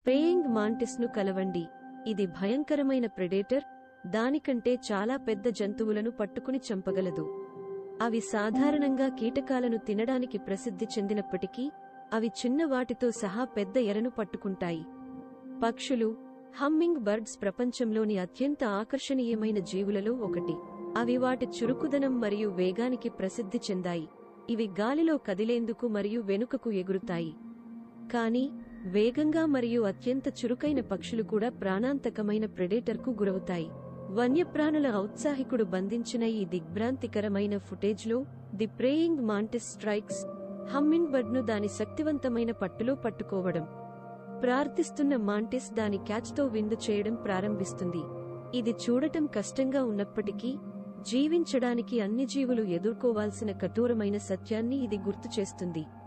praying mantis ను కలవండి ఇది భయంకరమైన ప్రెడేటర్ దానికంటే చాలా పెద్ద జంతువులను పట్టుకుని చంపగలదు అవి సాధారణంగా కీటకాలను తినడానికి ప్రసిద్ధి చెందినప్పటికీ అవి చిన్న వాటితో సహా పెద్ద ఎరను పట్టుకుంటాయి పక్షులు హమ్మింగ్ బర్డ్స్ ప్రపంచంలోని అత్యంత ఆకర్షణీయమైన జీవులలో ఒకటి అవి వాటి చురుకుదనం మరియు వేగానికి ప్రసిద్ధి చెందాయి ఇవి గాలిలో కదిలేందుకు మరియు వెనుకకు ఎగురుతాయి కానీ వేగంగా మరియు అత్యంత చురుకైన పక్షులు కూడా ప్రాణాంతకమైన ప్రెడేటర్కు గురవుతాయి వన్యప్రాణుల ఔత్సాహికుడు బంధించిన ఈ దిగ్భ్రాంతికరమైన ఫుటేజ్లో ది ప్రేయింగ్ మాంటిస్ స్ట్రైక్స్ హమ్మింగ్ బర్డ్ను దాని శక్తివంతమైన పట్టులో పట్టుకోవడం ప్రార్థిస్తున్న మాంటిస్ దాని క్యాచ్తో విందు చేయడం ప్రారంభిస్తుంది ఇది చూడటం కష్టంగా ఉన్నప్పటికీ జీవించడానికి అన్ని జీవులు ఎదుర్కోవాల్సిన కఠోరమైన సత్యాన్ని ఇది గుర్తు చేస్తుంది